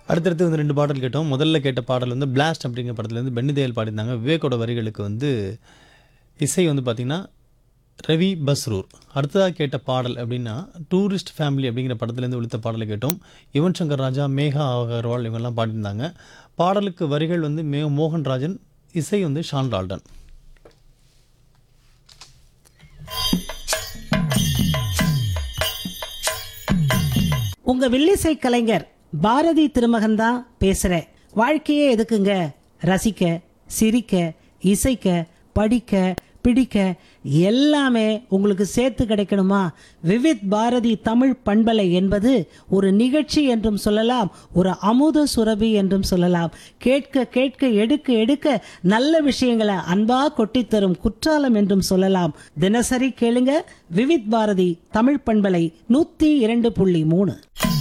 அடுத்தடுத்து வந்து ரெண்டு பாடல் கேட்டோம் முதல்ல கேட்ட பாடல் வந்து பிளாஸ்ட் அப்படிங்கிற படத்துலேருந்து பென்னிதேல் பாடியிருந்தாங்க விவேக்கோட வரிகளுக்கு வந்து இசை வந்து பார்த்திங்கன்னா ரவி பஸ்ரூர் அடுத்ததாக கேட்ட பாடல் அப்படின்னா டூரிஸ்ட் ஃபேமிலி அப்படிங்கிற படத்துலேருந்து ஒழித்த பாடலை கேட்டோம் யுவன் சங்கர் ராஜா மேகா அகர்வால் இவங்கெல்லாம் பாடியிருந்தாங்க பாடலுக்கு வரிகள் வந்து மே மோகன்ராஜன் இசை வந்து ஷான் டால்டன் உங்க வில்லிசை கலைஞர் பாரதி திருமகன் தான் பேசுறேன் வாழ்க்கையே எதுக்குங்க ரசிக்க சிரிக்க இசைக்க படிக்க பிடிக்க எல்லாமே உங்களுக்கு சேர்த்து கிடைக்கணுமா விவித் பாரதி தமிழ் பண்பலை என்பது ஒரு நிகழ்ச்சி என்றும் சொல்லலாம் ஒரு அமுத சுரபி என்றும் சொல்லலாம் கேட்க கேட்க எடுக்க எடுக்க நல்ல விஷயங்களை அன்பா கொட்டித் தரும் குற்றாலம் என்றும் சொல்லலாம் தினசரி கேளுங்க விவித் பாரதி தமிழ் பண்பலை நூத்தி இரண்டு புள்ளி மூணு